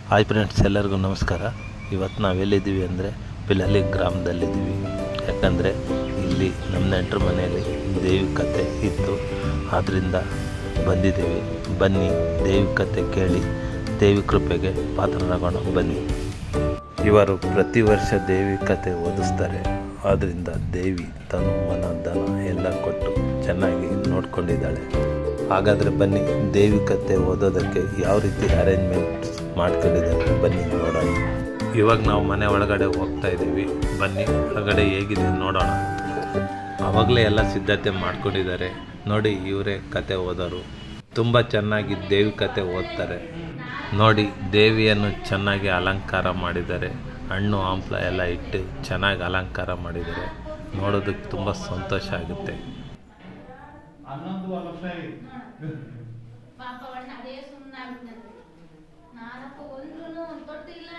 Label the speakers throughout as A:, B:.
A: Hi friends ಎಲ್ಲರಿಗೂ ನಮಸ್ಕಾರ ಇವತ್ತು ನಾವೆಲ್ಲಿದ್ದೀವಿ ಅಂದರೆ ಪಿಲಹಳ್ಳಿ ಗ್ರಾಮದಲ್ಲಿದ್ದೀವಿ ಯಾಕಂದರೆ ಇಲ್ಲಿ ನಮ್ಮ ನೆಂಟರ ಮನೆಯಲ್ಲಿ ದೇವಿ ಕತೆ ಇತ್ತು ಆದ್ದರಿಂದ ಬಂದಿದ್ದೀವಿ ಬನ್ನಿ ದೇವಿ ಕತೆ ಕೇಳಿ ದೇವಿ ಕೃಪೆಗೆ ಪಾತ್ರರಾಗೋಣ ಬನ್ನಿ ಇವರು ಪ್ರತಿ ವರ್ಷ ದೇವಿ ಕತೆ ಓದಿಸ್ತಾರೆ ಆದ್ದರಿಂದ ದೇವಿ ತನು ಮನ ಧನ ಎಲ್ಲ ಕೊಟ್ಟು ಚೆನ್ನಾಗಿ ನೋಡ್ಕೊಂಡಿದ್ದಾಳೆ ಹಾಗಾದರೆ ಬನ್ನಿ ದೇವಿ ಕತೆ ಓದೋದಕ್ಕೆ ಯಾವ ರೀತಿ ಅರೇಂಜ್ಮೆಂಟ್ ಮಾಡ್ಕೊಂಡಿದ್ದಾರೆ ಬನ್ನಿ ನೋಡೋಣ ಇವಾಗ ನಾವು ಮನೆ ಒಳಗಡೆ ಹೋಗ್ತಾ ಇದ್ದೀವಿ ಬನ್ನಿ ಹೊರಗಡೆ ಹೇಗಿದೆ ನೋಡೋಣ ಆವಾಗಲೇ ಎಲ್ಲ ಸಿದ್ಧತೆ ಮಾಡ್ಕೊಂಡಿದ್ದಾರೆ ನೋಡಿ ಇವರೇ ಕತೆ ಓದೋರು ತುಂಬ ಚೆನ್ನಾಗಿ ದೇವಿ ಕತೆ ಓದ್ತಾರೆ ನೋಡಿ ದೇವಿಯನ್ನು ಚೆನ್ನಾಗಿ ಅಲಂಕಾರ ಮಾಡಿದ್ದಾರೆ ಹಣ್ಣು ಹಂಪ್ಲ ಎಲ್ಲ ಇಟ್ಟು ಚೆನ್ನಾಗಿ ಅಲಂಕಾರ ಮಾಡಿದ್ದಾರೆ ನೋಡೋದಕ್ಕೆ ತುಂಬ ಸಂತೋಷ ಆಗುತ್ತೆ
B: ಹನ್ನೊಂದು ವರ್ಷ
C: ಪಾಪ ಒಳ್ಳೆ ಅದೇ ಸುಮ್ಮನಾಗ್ಬಿಟ್ಟಂತೆ ನಾಲ್ಕು ಒಂದ್ರೂ ತೊಟ್ಟಿಲ್ಲ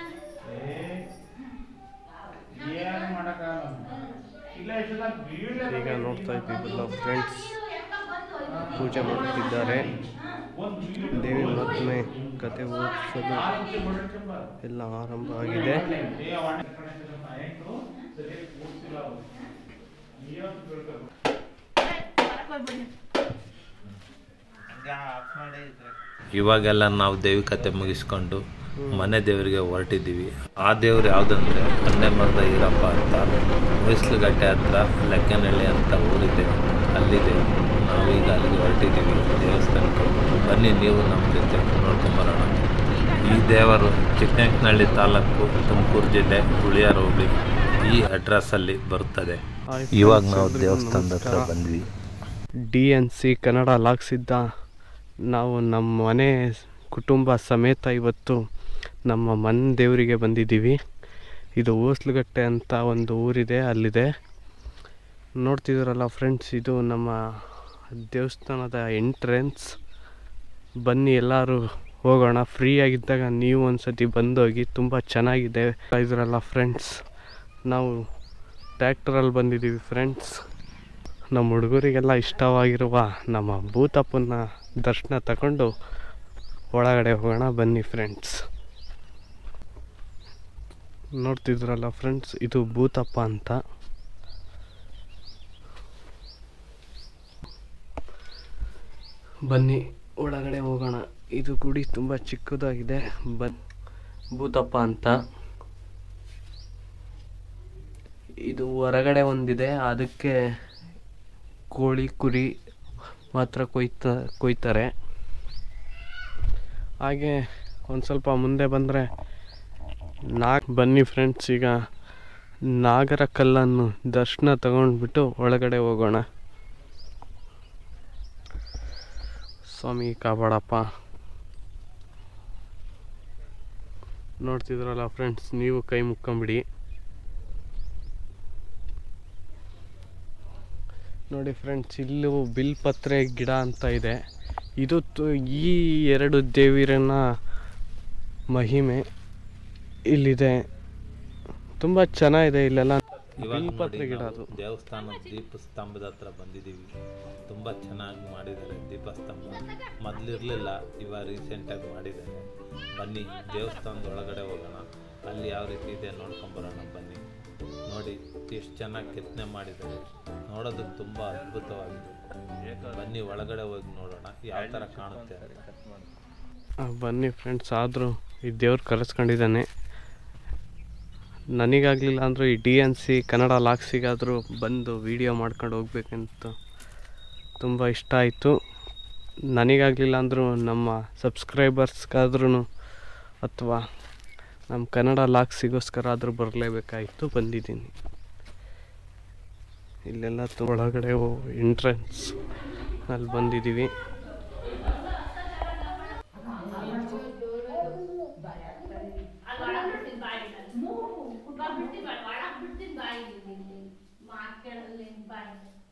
B: ಏನು ಮಾಡಕ್ಕಾಗಲ್ಲ ಇಲ್ಲ ಇಷ್ಟೆಲ್ಲ ಬೀಳ್ಲೇ
D: ಈಗ ನೋಡ್ತಾ ಇದ್ದೀವಲ್ಲ ಫ್ರೆಂಡ್ಸ್
C: ಯಾಕ ಬಂದು
D: ಪೂಜೆ ಮಾಡುತ್ತಿದ್ದಾರೆ ದೇವಿ ಮಹಾತ್ಮೆ ಕತೆ ಓದಿಸೋದು ಎಲ್ಲ ಆರಂಭ ಆಗಿದೆ
A: ಇವಾಗೆಲ್ಲ ನಾವು ದೇವಿ ಕತೆ ಮುಗಿಸ್ಕೊಂಡು ಮನೆ ದೇವರಿಗೆ ಹೊರಟಿದ್ದೀವಿ ಆ ದೇವ್ರು ಯಾವುದಂದ್ರೆ ಕನ್ನೆ ಮರದ ಈರಪ್ಪ ಅಂತ ಹೊಯ್ಸ್ಲುಗಟ್ಟೆ ಹತ್ರ ಲೆಕ್ಕನಹಳ್ಳಿ ಅಂತ ಊರಿದೆ ಅಲ್ಲಿದೆ ನಾವೀಗ ಅಲ್ಲಿಗೆ ಹೊರಟಿದ್ದೀವಿ ದೇವಸ್ಥಾನಕ್ಕೆ ಬನ್ನಿ ನೀವು ನಮ್ಮ ಜೊತೆ ನೋಡ್ಕೊಂಬರೋಣ ಈ ದೇವರು ಚಿಕ್ಕನಹಳ್ಳಿ ತಾಲೂಕು ತುಮಕೂರು ಜಿಲ್ಲೆ ಹುಳಿಯಾರ ಹೋಬಳಿ ಈ ಅಡ್ರೆಸ್ಸಲ್ಲಿ ಬರುತ್ತದೆ
D: ಹಾಯ್
A: ಇವಾಗ
D: ಫ್ರೆಂಡ್ಸ್,
A: ನಾವು
D: ಎಲ್ರಿಗೂ
A: ದೇವಸ್ಥಾನದ ಹತ್ರ
D: ನಮಸ್ಕಾರ.
A: ಬಂದ್ವಿ
D: ಡಿ ಎನ್ ಸಿ ಕನ್ನಡ ಲಾಗ್ಸಿದ್ದ ನಾವು ನಮ್ಮ ಮನೆ ಕುಟುಂಬ ಸಮೇತ ಇವತ್ತು ನಮ್ಮ ಮನೆ ದೇವರಿಗೆ ಬಂದಿದ್ದೀವಿ ಇದು ಓಸ್ಲುಗಟ್ಟೆ ಅಂತ ಒಂದು ಊರಿದೆ ಅಲ್ಲಿದೆ ನೋಡ್ತಿದ್ದೀರಲ್ಲ ಫ್ರೆಂಡ್ಸ್ ಇದು ನಮ್ಮ ದೇವಸ್ಥಾನದ ಎಂಟ್ರೆನ್ಸ್ ಬನ್ನಿ ಎಲ್ಲರೂ ಹೋಗೋಣ ಫ್ರೀ ಆಗಿದ್ದಾಗ ನೀವು ಒಂದ್ಸತಿ ಬಂದೋಗಿ ತುಂಬ ಚೆನ್ನಾಗಿದೆ ಇದ್ರಲ್ಲ ಫ್ರೆಂಡ್ಸ್ ನಾವು ಟ್ಯಾಕ್ಟ್ರಲ್ಲಿ ಬಂದಿದ್ದೀವಿ ಫ್ರೆಂಡ್ಸ್ ನಮ್ಮ ಹುಡುಗರಿಗೆಲ್ಲ ಇಷ್ಟವಾಗಿರುವ ನಮ್ಮ ಭೂತಪ್ಪನ ದರ್ಶನ ತಗೊಂಡು ಒಳಗಡೆ ಹೋಗೋಣ ಬನ್ನಿ ಫ್ರೆಂಡ್ಸ್ ನೋಡ್ತಿದ್ರಲ್ಲ ಫ್ರೆಂಡ್ಸ್ ಇದು ಭೂತಪ್ಪ ಅಂತ ಬನ್ನಿ ಒಳಗಡೆ ಹೋಗೋಣ ಇದು ಗುಡಿ ತುಂಬ ಚಿಕ್ಕದಾಗಿದೆ ಬನ್ ಭೂತಪ್ಪ ಅಂತ ಇದು ಹೊರಗಡೆ ಒಂದಿದೆ ಅದಕ್ಕೆ ಕೋಳಿ ಕುರಿ ಮಾತ್ರ ಕೊಯ್ತ ಕೊಯ್ತಾರೆ ಹಾಗೆ ಒಂದು ಸ್ವಲ್ಪ ಮುಂದೆ ಬಂದರೆ ನಾಲ್ಕು ಬನ್ನಿ ಫ್ರೆಂಡ್ಸ್ ಈಗ ನಾಗರ ಕಲ್ಲನ್ನು ದರ್ಶನ ತಗೊಂಡ್ಬಿಟ್ಟು ಒಳಗಡೆ ಹೋಗೋಣ ಸ್ವಾಮಿ ಕಾಪಾಡಪ್ಪ ನೋಡ್ತಿದ್ರಲ್ಲ ಫ್ರೆಂಡ್ಸ್ ನೀವು ಕೈ ಮುಕ್ಕೊಂಬಿಡಿ ನೋಡಿ ಫ್ರೆಂಡ್ಸ್ ಇಲ್ಲೂ ಬಿಲ್ಪತ್ರೆ ಗಿಡ ಅಂತ ಇದೆ ಇದು ತು- ಈ ಎರಡು ದೇವಿರನ ಮಹಿಮೆ ಇಲ್ಲಿದೆ ತುಂಬ ಚೆನ್ನಾಗಿದೆ ಇಲ್ಲೆಲ್ಲ
A: ಇವಾಗ
D: ಬಿಲ್ಪತ್ರೆ
A: ನೋಡಿ
D: ಗಿಡ
A: ನಾವು
D: ಅದು
A: ದೇವಸ್ಥಾನದ ದೀಪ ಸ್ತಂಭದ ಹತ್ರ ಬಂದಿದ್ದೀವಿ ತುಂಬ ಚೆನ್ನಾಗಿ ಮಾಡಿದ್ದಾರೆ ದೀಪಸ್ತಂಭ ಮೊದಲಿರಲಿಲ್ಲ ಇವಾಗ ರೀಸೆಂಟಾಗಿ ಮಾಡಿದ್ದಾರೆ ಬನ್ನಿ ದೇವಸ್ಥಾನದ ಒಳಗಡೆ ಹೋಗೋಣ ಅಲ್ಲಿ ಯಾವ ರೀತಿ ಇದೆ ನೋಡ್ಕೊಂಬರೋಣ ಬನ್ನಿ ನೋಡಿ ಎಷ್ಟು ಚೆನ್ನಾಗಿ ಕೆತ್ತನೆ ಮಾಡಿದ್ದಾರೆ ನೋಡೋದಕ್ಕೆ ತುಂಬ ಅದ್ಭುತವಾಗಿದೆ ಬನ್ನಿ ಒಳಗಡೆ ಹೋಗಿ ನೋಡೋಣ ಯಾವ ಥರ ಕಾಣುತ್ತೆ ಅಂತ
D: ಆ, ಬನ್ನಿ ಫ್ರೆಂಡ್ಸ್ ಆದರೂ ಈ ದೇವ್ರು ಕರೆಸ್ಕೊಂಡಿದ್ದಾನೆ ನನಗಾಗಲಿಲ್ಲ ಅಂದರೂ ಈ ಡಿ ಎನ್ ಸಿ ಕನ್ನಡ ಲಾಕ್ಸಿಗಾದರೂ ಬಂದು ವಿಡಿಯೋ ಮಾಡ್ಕೊಂಡು ಹೋಗ್ಬೇಕಂತ ತುಂಬ ಇಷ್ಟ ಆಯಿತು ನನಗಾಗಲಿಲ್ಲ ಅಂದರೂ ನಮ್ಮ ಸಬ್ಸ್ಕ್ರೈಬರ್ಸ್ಗಾದ್ರೂ ಅಥವಾ ನಮ್ಮ ಕನ್ನಡ ಲಾಕ್ಸಿಗೋಸ್ಕರ ಆದರೂ ಬರಲೇಬೇಕಾಯಿತು ಬಂದಿದ್ದೀನಿ ಇಲ್ಲೆಲ್ಲ ತು- ಒಳಗಡೆ ಎಂಟ್ರೆನ್ಸ್ ಅಲ್ಲಿ ಬಂದಿದ್ದೀವಿ
C: ಅಲ್ಲಿ ಒಳಗ್ ಬಿಡ್ತೀನಿ ಬಾಯಿ ಮೂಗು ಕುಟ್ಟ ಬಿಡ್ತೀನಿ ಬಾಯಿ ಒಳಗ್ ಬಿಡ್ತೀನಿ ಬಾಯಿ ಮಾತು ಕೇಳಲ್ಲ ಬಾಯಿ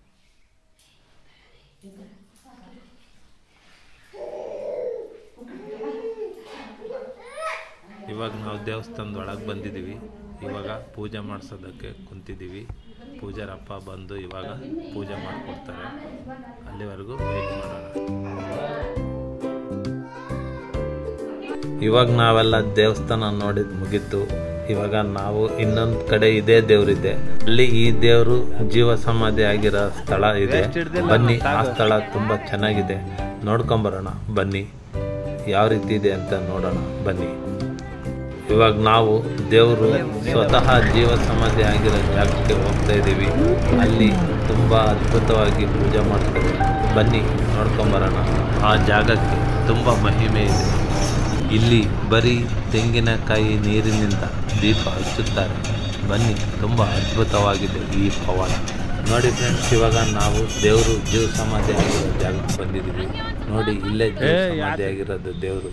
A: ಇವಾಗ ನಾವು ದೇವಸ್ಥಾನದ ಒಳಗೆ ಬಂದಿದ್ದೀವಿ ಇವಾಗ ಪೂಜೆ ಮಾಡಿಸೋದಕ್ಕೆ ಕುಂತಿದ್ದೀವಿ ಪೂಜಾರಪ್ಪ ಬಂದು ಇವಾಗ ಪೂಜೆ ಮಾಡಿಕೊಡ್ತಾರೆ ಅಲ್ಲಿವರೆಗೂ ವೆಯ್ಟ್ ಮಾಡೋಣ ಇವಾಗ ನಾವೆಲ್ಲ ದೇವಸ್ಥಾನ ನೋಡಿದ್ ಮುಗೀತು ಇವಾಗ ನಾವು ಇನ್ನೊಂದು ಕಡೆ ಇದೇ ದೇವ್ರಿದೆ ಅಲ್ಲಿ ಈ ದೇವರು ಜೀವ ಸಮಾಧಿ ಆಗಿರೋ ಸ್ಥಳ ಇದೆ ಬನ್ನಿ ಆ ಸ್ಥಳ ತುಂಬಾ ಚೆನ್ನಾಗಿದೆ ನೋಡ್ಕೊಂಬರೋಣ ಬನ್ನಿ ಯಾವ ರೀತಿ ಇದೆ ಅಂತ ನೋಡೋಣ ಬನ್ನಿ ಇವಾಗ ನಾವು ದೇವರು ಸ್ವತಃ ಜೀವ ಸಮಾಧಿ ಆಗಿರೋ ಜಾಗಕ್ಕೆ ಹೋಗ್ತಾ ಇದ್ದೀವಿ ಅಲ್ಲಿ ತುಂಬ ಅದ್ಭುತವಾಗಿ ಪೂಜೆ ಮಾಡ್ತಾರೆ ಬನ್ನಿ ನೋಡ್ಕೊಂಬರೋಣ ಆ ಜಾಗಕ್ಕೆ ತುಂಬ ಮಹಿಮೆ ಇದೆ ಇಲ್ಲಿ ಬರೀ ತೆಂಗಿನಕಾಯಿ ನೀರಿನಿಂದ ದೀಪ ಹಚ್ಚುತ್ತಾರೆ ಬನ್ನಿ ತುಂಬ ಅದ್ಭುತವಾಗಿದೆ ಈ ಪವಾಡ ನೋಡಿ ಫ್ರೆಂಡ್ಸ್ ಇವಾಗ ನಾವು ದೇವರು ಜೀವ ಸಮಾಧಿ ಆಗಿರೋ ಜಾಗಕ್ಕೆ ಬಂದಿದ್ದೀವಿ ನೋಡಿ ಇಲ್ಲೇ ಜೀವ ಸಮಾಧಿ ಆಗಿರೋದು ದೇವರು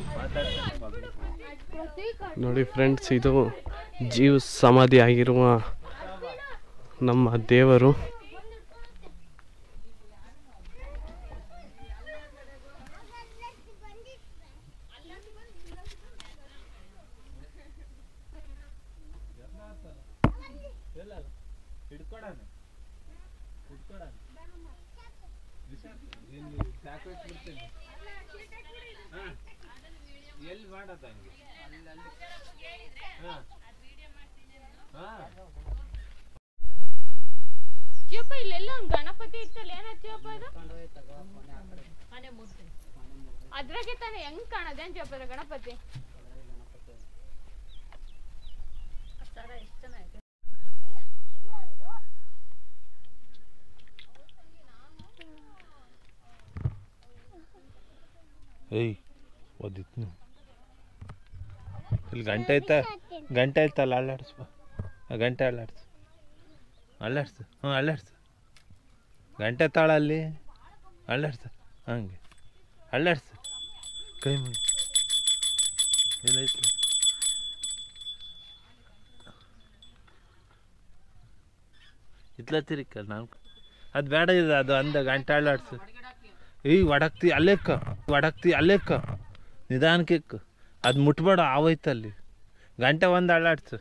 D: ನೋಡಿ ಫ್ರೆಂಡ್ಸ್ ಇದು ಜೀವ ಸಮಾಧಿ ಆಗಿರುವ ನಮ್ಮ ದೇವರು
E: ಚಿಯಪ್ಪ ಇಲ್ಲೆಲ್ಲ ಒಂದ್ ಗಣಪತಿ ಇತ್ತಲ್ಲ ಏನಾಯ್ತಿಯಪ್ಪ ಅದು ಮನೆ ಮೂರ್ತಿ ಅದ್ರಾಗೆ ತಾನೆ ಹೆಂಗ್ ಕಾಣದೆ ಅಂತ ಚಿಯಪ್ಪ ಗಣಪತಿ
C: ಸರ ಎಷ್ಟು ಚೆನ್ನಾಗಿದೆ
A: ಏಯ್ ಓದಿತ್ತು ನೀವು ಇಲ್ಲಿ ಗಂಟೆ ಐತ ಗಂಟೆ ಐತಲ್ಲ ಅಲ್ಲಾಡ್ಸು ಬಾ ಆ ಗಂಟೆ ಅಲ್ಲಾಡ್ಸು ಅಲ್ಲಾಡ್ಸು ಹ್ಞೂ ಅಲ್ಲಾಡ್ಸು ಗಂಟೆ ತಾಳ ಅಲ್ಲಿ ಅಲ್ಲಾಡ್ಸು ಹಂಗೆ ಅಲ್ಲಾಡ್ಸು ಕೈ ಮುಗಿ ಎಲ್ಲೈತ್ಲ ಇತ್ಲ ತಿರಿಕ ನಾನು ಅದು ಬೇಡ ಇದೆ ಅದು ಅಂದ ಗಂಟೆ ಅಲ್ಲಾಡ್ಸು ಏಯ್ ಒಡಕ್ತಿ ಅಲ್ಲೇಕ್ಕ ಒಡಕ್ತಿ ಅಲ್ಲೇಕ್ಕ ನಿಧಾನಕ್ಕೆ ಇಕ್ಕು ಅದು ಮುಟ್ಬೇಡ ಆವೈತೆ ಅಲ್ಲಿ ಗಂಟೆ ಒಂದು ಅಳ್ಳಾಡ್ಸು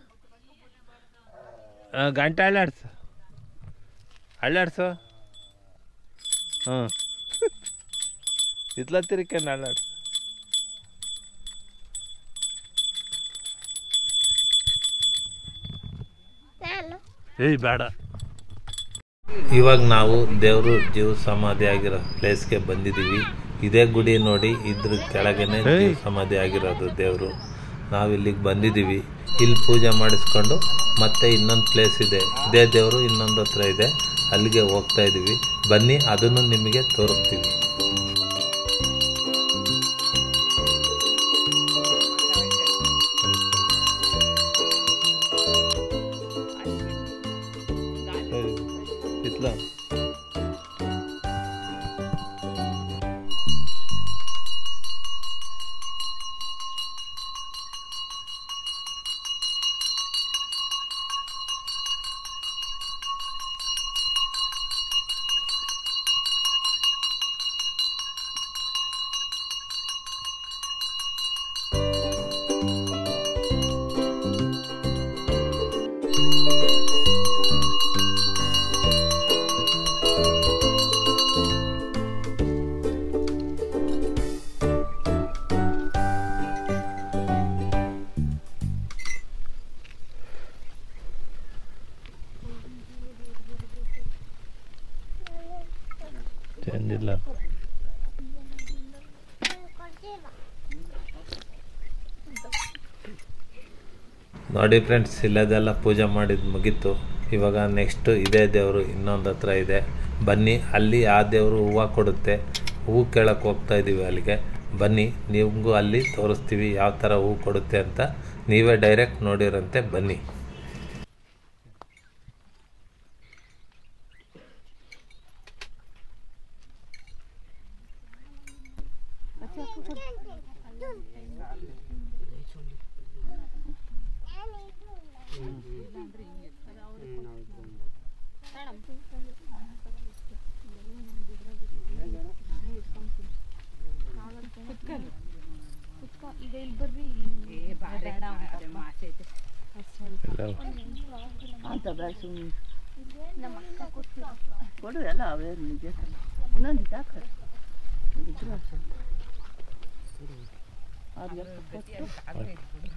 A: ಆ, ಗಂಟೆ ಅಳ್ಳಾಡ್ಸು ಅಳ್ಳಾಡ್ಸು ಹಾಂ ಇತ್ಲತ್ತಿರಿಕೆ ಅಳ್ಳಾಡ್ಸು ಏಯ್ ಬೇಡ ಇವಾಗ ನಾವು ದೇವರು ಜೀವ ಸಮಾಧಿ ಆಗಿರೋ ಪ್ಲೇಸ್ಗೆ ಬಂದಿದ್ದೀವಿ ಇದೇ ಗುಡಿ ನೋಡಿ ಇದ್ರ ಕೆಳಗೇನೆ ಜೀವ ಸಮಾಧಿ ಆಗಿರೋದು ದೇವರು ನಾವು ಇಲ್ಲಿಗೆ ಬಂದಿದ್ದೀವಿ ಇಲ್ಲಿ ಪೂಜೆ ಮಾಡಿಸ್ಕೊಂಡು ಮತ್ತೆ ಇನ್ನೊಂದು ಪ್ಲೇಸ್ ಇದೆ ಇದೇ ದೇವರು ಇನ್ನೊಂದು ಹತ್ರ ಇದೆ ಅಲ್ಲಿಗೆ ಹೋಗ್ತಾ ಇದ್ದೀವಿ ಬನ್ನಿ ಅದನ್ನು ನಿಮಗೆ ತೋರಿಸ್ತೀವಿ ಇತ್ಲಾ ಚೇಂಜ್ ಇಲ್ಲ ನೋಡಿ ಫ್ರೆಂಡ್ಸ್ ಇಲ್ಲದೆಲ್ಲ ಪೂಜೆ ಮಾಡಿದ್ದು ಮುಗೀತು ಇವಾಗ ನೆಕ್ಸ್ಟ್ ಇದೇ ದೇವರು ಇನ್ನೊಂದು ಹತ್ರ ಇದೆ ಬನ್ನಿ ಅಲ್ಲಿ ಆ ದೇವರು ಹೂವು ಕೊಡುತ್ತೆ ಹೂವು ಕೇಳಕ್ಕೆ ಹೋಗ್ತಾ ಇದ್ದೀವಿ ಅಲ್ಲಿಗೆ ಬನ್ನಿ ನಿಮಗೂ ಅಲ್ಲಿ ತೋರಿಸ್ತೀವಿ ಯಾವ ಥರ ಹೂವು ಕೊಡುತ್ತೆ ಅಂತ ನೀವೇ ಡೈರೆಕ್ಟ್ ನೋಡಿರಂತೆ ಬನ್ನಿ ಎಲ್ಲ
F: ಅಂತ ಬೇಡ ಸುಮ್ಮನೆ ಕೊಡು ಎಲ್ಲ ಅವೇ ನಿಜ ಇನ್ನೊಂದು ಹಾಕ ಅವ್ರಿಗೆ ಕೊಟ್ಟು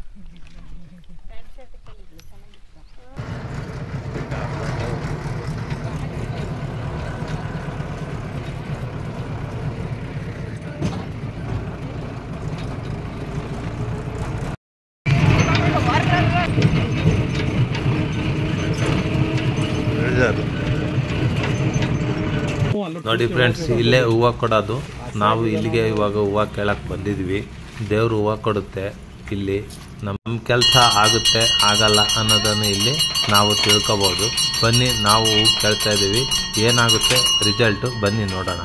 A: ನೋಡಿ ಫ್ರೆಂಡ್ಸ್ ಇಲ್ಲೇ ಹೂವು ಕೊಡೋದು ನಾವು ಇಲ್ಲಿಗೆ ಇವಾಗ ಹೂವು ಕೇಳಕ್ಕೆ ಬಂದಿದ್ವಿ ದೇವ್ರು ಹೂವು ಕೊಡುತ್ತೆ ಇಲ್ಲಿ ನಮ್ಮ ಕೆಲಸ ಆಗುತ್ತೆ ಆಗಲ್ಲ ಅನ್ನೋದನ್ನು ಇಲ್ಲಿ ನಾವು ತಿಳ್ಕೊಬೋದು ಬನ್ನಿ ನಾವು ಹೂ ಕೇಳ್ತಾ ಇದ್ದೀವಿ ಏನಾಗುತ್ತೆ ರಿಸಲ್ಟು ಬನ್ನಿ ನೋಡೋಣ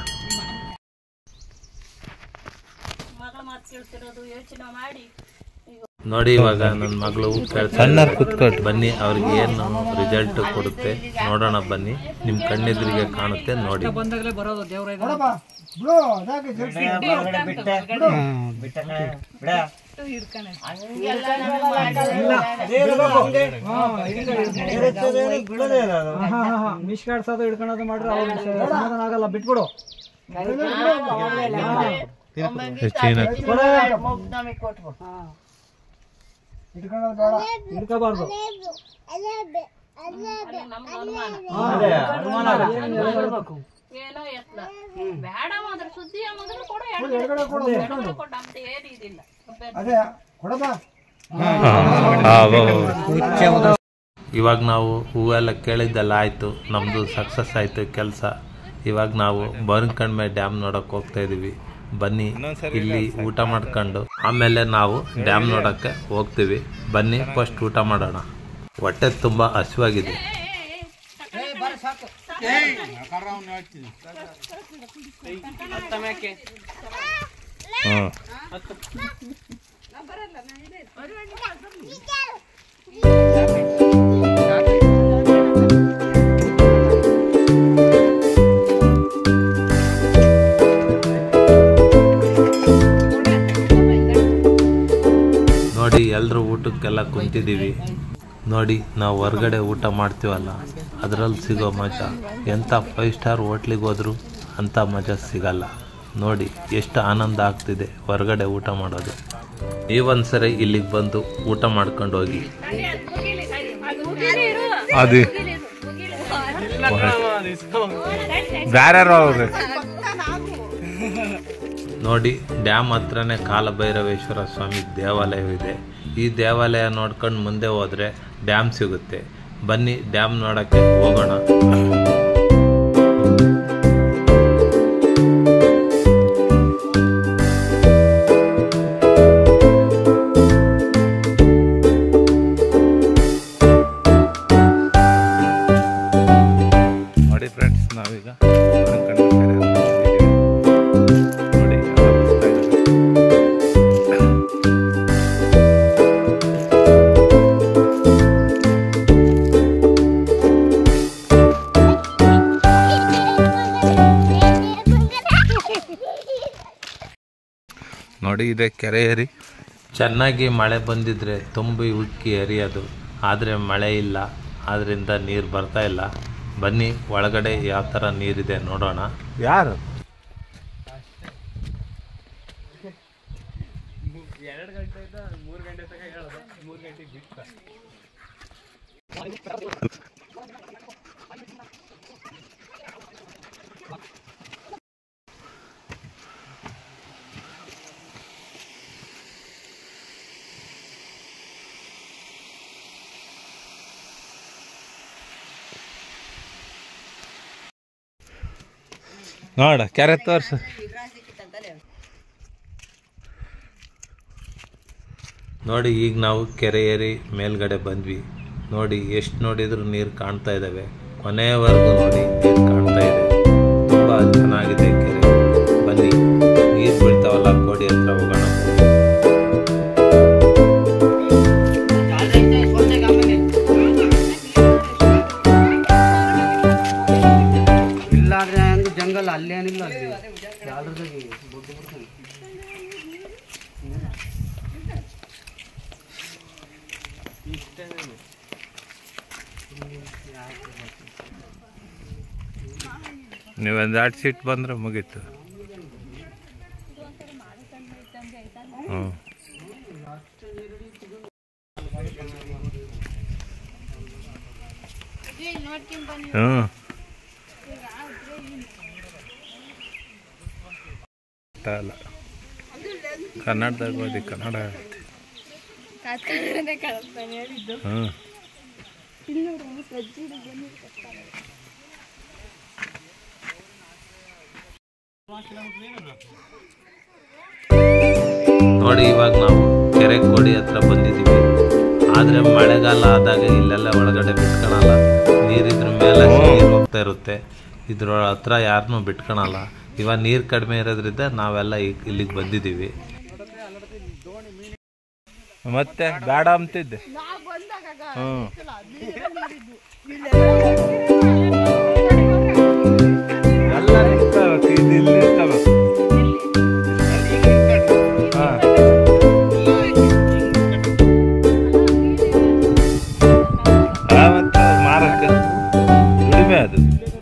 F: ಮಗಳ ಮಾತು ಕೇಳ್ತಿರೋದು ಯೋಚನೆ ಮಾಡಿ
A: ನೋಡಿ ಇವಾಗ ನನ್ನ ಮಗಳು ಹೂ ಕೇಳ್ತಾ ಇದ್ದಾರೆ. ಬನ್ನಿ ಅವ್ರಿಗೆ ಏನು ರಿಸಲ್ಟ್ ಕೊಡುತ್ತೆ ನೋಡೋಣ ಬನ್ನಿ ನಿಮ್ಮ ಕಣ್ಣೆದುರಿಗೆ ಕಾಣುತ್ತೆ ನೋಡಿ
G: ಮಿಸ್ಕಾಡ್ಸೋದು ಹಿಡ್ಕೊಳೋದು ಮಾಡ್ರೆ ಅವ್ರಿಗೆ ಸಮಾಧಾನ ಆಗಲ್ಲ ಬಿಟ್ಬಿಡು
F: ನಮಗೆ ಕೊಟ್ಬಿಡು
G: ಹಿಡ್ಕೊಳೋದು ಬೇಡ ಹಿಡ್ಕೋಬಾರ್ದು
F: ಏನೋ ಎತ್ತಲ ಬೇಡ ಮಾತ್ರ ಸುದ್ದಿ ಮೊದಲು ಕೊಡು
G: ಎಡಗಡೆ ಕೊಡು
F: ಎಡಗಡೆ ಕೊಡು ಅಂತ ಏನು ಇದಿಲ್ಲ
G: ಅದೇ ಕೊಡಬಾ
A: ಇವಾಗ ನಾವು ಹೂವೆಲ್ಲ ಕೇಳಿದ್ದೆಲ್ಲ ಆಯಿತು ನಮ್ಮದು ಸಕ್ಸಸ್ ಆಯಿತು ಕೆಲಸ ಇವಾಗ ನಾವು ಬೋರಿಂಕಣ್ಮೆ ಡ್ಯಾಮ್ ನೋಡೋಕೆ ಹೋಗ್ತಾ ಇದ್ದೀವಿ ಬನ್ನಿ ಇಲ್ಲಿ ಊಟ ಮಾಡ್ಕೊಂಡು ಆಮೇಲೆ ನಾವು ಡ್ಯಾಮ್ ನೋಡೋಕ್ಕೆ ಹೋಗ್ತೀವಿ ಬನ್ನಿ ಫಸ್ಟ್ ಊಟ ಮಾಡೋಣ ಹೊಟ್ಟೆ ತುಂಬ ಹಸಿವಾಗಿದೆ ಹ್ಞೂ ನೋಡಿ ಎಲ್ಲರೂ ಊಟಕ್ಕೆಲ್ಲ ಕುಂತಿದ್ದೀವಿ ನೋಡಿ ನಾವು ಹೊರಗಡೆ ಊಟ ಮಾಡ್ತೀವಲ್ಲ ಅದರಲ್ಲಿ ಸಿಗೋ ಮಜಾ ಎಂಥ ಫೈವ್ ಸ್ಟಾರ್ ಹೋಟ್ಲಿಗೆ ಹೋದ್ರು ಅಂಥ ಮಜಾ ಸಿಗಲ್ಲ ನೋಡಿ ಎಷ್ಟು ಆನಂದ ಆಗ್ತಿದೆ ಹೊರಗಡೆ ಊಟ ಮಾಡೋದು ನೀವೊಂದ್ಸರಿ ಇಲ್ಲಿಗೆ ಬಂದು ಊಟ ಮಾಡ್ಕೊಂಡು ಹೋಗಿ ಅದು ನೋಡಿ ಡ್ಯಾಮ್ ಹತ್ರನೇ ಕಾಲಭೈರವೇಶ್ವರ ಸ್ವಾಮಿ ದೇವಾಲಯವಿದೆ ಈ ದೇವಾಲಯ ನೋಡ್ಕೊಂಡು ಮುಂದೆ ಹೋದ್ರೆ ಡ್ಯಾಮ್ ಸಿಗುತ್ತೆ ಬನ್ನಿ ಡ್ಯಾಮ್ ನೋಡಕ್ಕೆ ಹೋಗೋಣ ನೋಡಿ ಫ್ರೆಂಡ್ಸ್ ನಾವೀಗ ಗೋರಂಕಣ್ಣ ಕೆರೆ ಹತ್ರ ಬಂದಿದ್ದೀವಿ. ನೋಡಿ ಎಲ್ಲ ಬರ್ತಾ ಇದ್ದಾರೆ. ನೋಡಿ ಇದೆ ಕೆರೆ ಏರಿ ಚೆನ್ನಾಗಿ ಮಳೆ ಬಂದಿದ್ರೆ ತುಂಬಿ ಉಕ್ಕಿ ಎರಿಯೋದು ಆದರೆ ಮಳೆ ಇಲ್ಲ ಆದ್ದರಿಂದ ನೀರು ಬರ್ತಾ ಇಲ್ಲ ಬನ್ನಿ ಒಳಗಡೆ ಯಾವ ಥರ ನೀರಿದೆ ನೋಡೋಣ ಯಾರು ನೋಡ ಕೆರೆ ತೋರ್ಸು ನೋಡಿ ಈಗ ನಾವು ಕೆರೆ ಏರಿ ಮೇಲ್ಗಡೆ ಬಂದ್ವಿ ನೋಡಿ ಎಷ್ಟು ನೋಡಿದ್ರು ನೀರು ಕಾಣ್ತಾ ಇದ್ದಾವೆ ಕೊನೆಯವರೆಗೂ ನೋಡಿ ನೀರು ಕಾಣ್ತಾ ಇದೆ ತುಂಬ ಚೆನ್ನಾಗಿದೆ ಕೆರೆ ಬನ್ನಿ ನೀರು ಬೀಳ್ತಾವಲ್ಲ ಕೋಡಿ ಹತ್ರ ಹೋಗೋಣ
G: ಇಲ್ಲ ಅಂದ್ರೆ ಹಂಗೆ ಜಂಗಲ್ ಅಲ್ಲೇನಿಲ್ಲ ಅಲ್ಲಿ ಜಾಲರದಾಗೆ ಬೊಡ್ಡು ಬಿಡ್ತಾನೆ.
A: ನೀವೊಂದು ಎರಡು ಸೀಟ್ ಬಂದರೆ ಮುಗೀತು ಹ್ಞೂ ಹ್ಞೂ ಅಲ್ಲ ಕನ್ನಡದಾಗ ಓದಿ ಕನ್ನಡ ಹ್ಞೂ ನೋಡಿ ಇವಾಗ ನಾವು ಕೆರೆ ಕೋಡಿ ಹತ್ರ ಬಂದಿದ್ದೀವಿ ಆದರೆ ಮಳೆಗಾಲ ಆದಾಗ ಇಲ್ಲೆಲ್ಲ ಒಳಗಡೆ ಬಿಟ್ಕೊಳಲ್ಲ ನೀರಿದ್ರ ಮೇಲೆ ನೀರು ಹೋಗ್ತಾ ಇರುತ್ತೆ ಇದ್ರ ಹತ್ರ ಯಾರನ್ನೂ ಬಿಟ್ಕೊಳಲ್ಲ ಇವಾಗ ನೀರು ಕಡಿಮೆ ಇರೋದ್ರಿಂದ ನಾವೆಲ್ಲ ಈಗ ಇಲ್ಲಿಗೆ ಬಂದಿದ್ದೀವಿ ಮತ್ತೆ ಬೇಡ ಅಂತಿದ್ದೆ ಹ್ಞೂ ಎಲ್ಲ ನಿಂತ್ಕೋಬೇಕು ಇದು ಇಲ್ಲಿ ನಿಂತ್ಕೋಬೇಕು ಹಾಂ ಆ, ಮತ್ತೆ ಮಾರಕ್ಕೆ ದುಡಿಮೆ ಅದು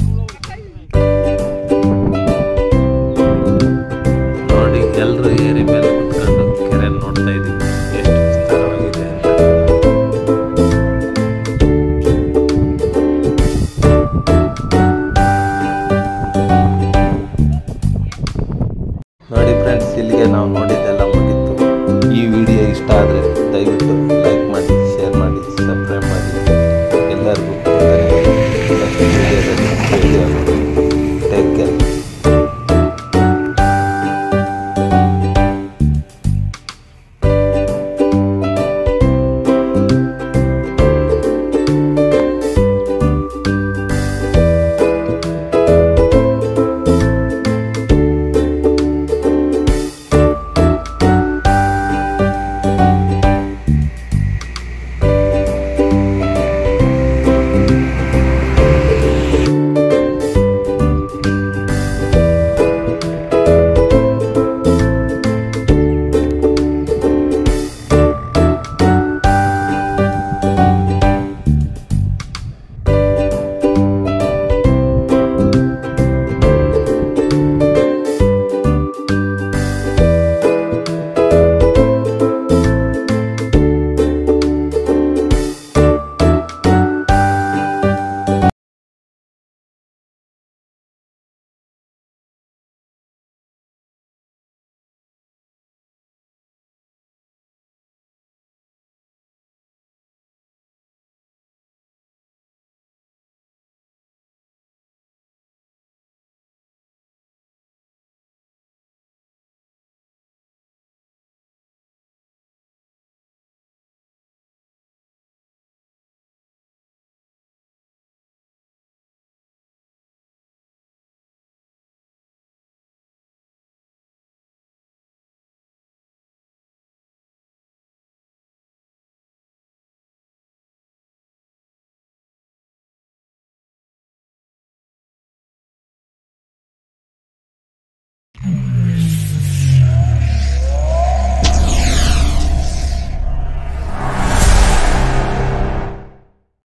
A: ನೋಡಿ ಎಲ್ಲರೂ ಏರಿ ಮೇಲೆ ಕುತ್ಕೊಂಡು ಕೆರೆ ನೋಡ್ತಾ ಇದ್ದೀವಿ ಎಷ್ಟು ವಿಸ್ತಾರವಾಗಿದೆ ಅಂತ ನೋಡಿ ಫ್ರೆಂಡ್ಸ್ ಇಲ್ಲಿಗೆ ನಾವು ನೋಡಿ